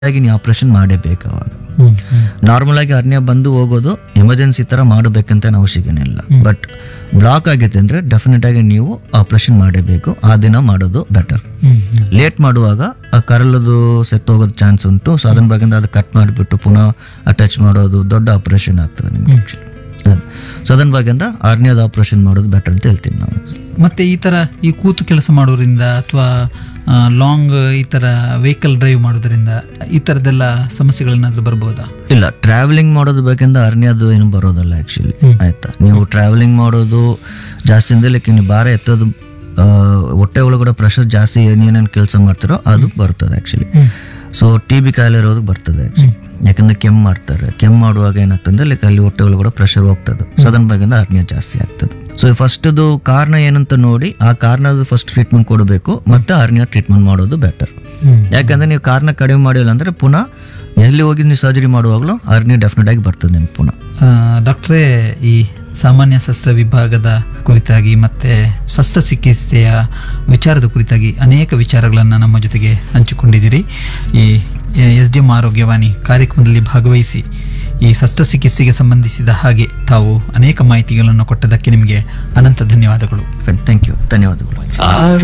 ಆಗಿ ನೀವು ಆಪರೇಷನ್ ಮಾಡೇಬೇಕು ಅವಾಗ ಹ್ಮ್ ಹ್ಮ್ ನಾರ್ಮಲ್ ಆಗಿ ಅರ್ನ್ಯ ಬಂದು ಹೋಗೋದು ಎಮರ್ಜೆನ್ಸಿ ತರ ಮಾಡಬೇಕಂತ ಅವಶ್ಯಕತೆ ಇಲ್ಲ ಬಟ್ ಬ್ಲಾಕ್ ಆಗೈತೆ ಅಂದ್ರೆ ಡೆಫಿನೆಟ್ ಆಗಿ ನೀವು ಆಪರೇಷನ್ ಮಾಡಬೇಕು ಆ ದಿನ ಮಾಡೋದು ಬೆಟರ್ ಹ್ಮ್ ಹ್ಮ್ ಲೇಟ್ ಮಾಡುವಾಗ ಆ ಕರಳದು ಸೆತ್ತೋಗೋದು ಚಾನ್ಸ್ ಉಂಟು ಸೊ ಅದನ್ನ ಬಗ್ಗೆ ಅದು ಕಟ್ ಮಾಡಿಬಿಟ್ಟು ಪುನಃ ಅಟ್ಯಾಚ್ ಮಾಡೋದು ದೊಡ್ಡ ಆಪರೇಷನ್ ಆಗ್ತದೆ ನಿಮ್ಗೆ ಆ್ಯಕ್ಚುಲಿ ಸೊ ಅದನ್ನ ಬಗ್ಗೆ ಆರ್ನಿಯಾದ ಆಪರೇಷನ್ ಮಾಡೋದು ಬೆಟರ್ ಅಂತ ಹೇಳ್ತೀನಿ ನಾವು ಮತ್ತೆ ಈ ತರ ಈ ಕೂತು ಕೆಲಸ ಮಾಡೋದ್ರಿಂದ ಅಥವಾ ಲಾಂಗ್ ಈ ತರ ವೆಹಿಕಲ್ ಡ್ರೈವ್ ಮಾಡೋದ್ರಿಂದ ಈ ತರದೆಲ್ಲ ಸಮಸ್ಯೆಗಳೇನಾದ್ರೂ ಬರ್ಬೋದಾ ಇಲ್ಲ ಟ್ರಾವೆಲಿಂಗ್ ಮಾಡೋದು ಬೇಕೆಂದ ಅರ್ನಿಯಾದು ಏನು ಬರೋದಲ್ಲ ಆ್ಯಕ್ಚುಲಿ ಆಯ್ತಾ ನೀವು ಟ್ರಾವೆಲಿಂಗ್ ಮಾಡೋದು ಜಾಸ್ತಿ ಅಂದ್ರೆ ಲೈಕ್ ನೀವು ಭಾರ ಎತ್ತೋದು ಆ, ಹೊಟ್ಟೆ ಒಳಗಡೆ ಪ್ರೆಷರ್ ಜಾಸ್ತಿ ಏನೇನೇನು ಕೆಲಸ ಮಾಡ್ತಾರೋ ಅದು ಬರ್ತದೆ ಆ್ಯಕ್ಚುಲಿ ಸೊ ಟಿ ಬಿ ಕಾಯಿಲೆ ಇರೋದಕ್ಕೆ ಬರ್ತದೆ ಆ್ಯಕ್ಚುಲಿ ಯಾಕಂದ್ರೆ ಕೆಮ್ಮು ಮಾಡ್ತಾರೆ ಕೆಮ್ಮು ಮಾಡುವಾಗ ಏನಾಗ್ತದೆ ಲೈಕ್ ಅಲ್ಲಿ ಹೊಟ್ಟೆ ಒಳಗಡೆ ಪ್ರೆಷರ್ ಹೋಗ್ತದೆ ಸೊ ಅದನ್ನ ಬಗ್ಗೆ ಅರ್ನಿಯ ಜಾಸ್ತಿ ಆಗ್ತದೆ ಸೊ ಫಸ್ಟ್ದು ಕಾರಣ ಏನಂತ ನೋಡಿ ಆ ಕಾರಣದ ಫಸ್ಟ್ ಟ್ರೀಟ್ಮೆಂಟ್ ಕೊಡಬೇಕು ಮತ್ತೆ ಅರ್ನಿಯ ಟ್ರೀಟ್ಮೆಂಟ್ ಮಾಡೋದು ಬೆಟರ್ ಯಾಕಂದ್ರೆ ನೀವು ಕಾರಣ ಕಡಿಮೆ ಮಾಡಿಲ್ಲ ಅಂದ್ರೆ ಪುನಃ ಎಲ್ಲಿ ಹೋಗಿ ನೀವು ಸರ್ಜರಿ ಮಾಡುವಾಗಲೂ ಅರ್ನಿ ಡೆಫಿನೆಟ್ ಆಗಿ ಬರ್ತದೆ ನಿಮ್ಗೆ ಪುನಃ ಡಾಕ್ಟ್ರೇ ಈ ಸಾಮಾನ್ಯ ಶಸ್ತ್ರ ವಿಭಾಗದ ಕುರಿತಾಗಿ ಮತ್ತೆ ಶಸ್ತ್ರಚಿಕಿತ್ಸೆಯ ವಿಚಾರದ ಕುರಿತಾಗಿ ಅನೇಕ ವಿಚಾರಗಳನ್ನು ನಮ್ಮ ಜೊತೆಗೆ ಹಂಚಿಕೊಂಡಿದ್ದೀರಿ ಈ ಎಸ್ ಡಿ ಎಂ ಆರೋಗ್ಯವಾಣಿ ಕಾರ್ಯಕ್ರಮದಲ್ಲಿ ಭಾಗವಹಿಸಿ ಈ ಶಸ್ತ್ರಚಿಕಿತ್ಸೆಗೆ ಸಂಬಂಧಿಸಿದ ಹಾಗೆ ತಾವು ಅನೇಕ ಮಾಹಿತಿಗಳನ್ನು ಕೊಟ್ಟದಕ್ಕೆ ನಿಮಗೆ ಅನಂತ ಧನ್ಯವಾದಗಳು ಥ್ಯಾಂಕ್ ಯು ಧನ್ಯವಾದಗಳು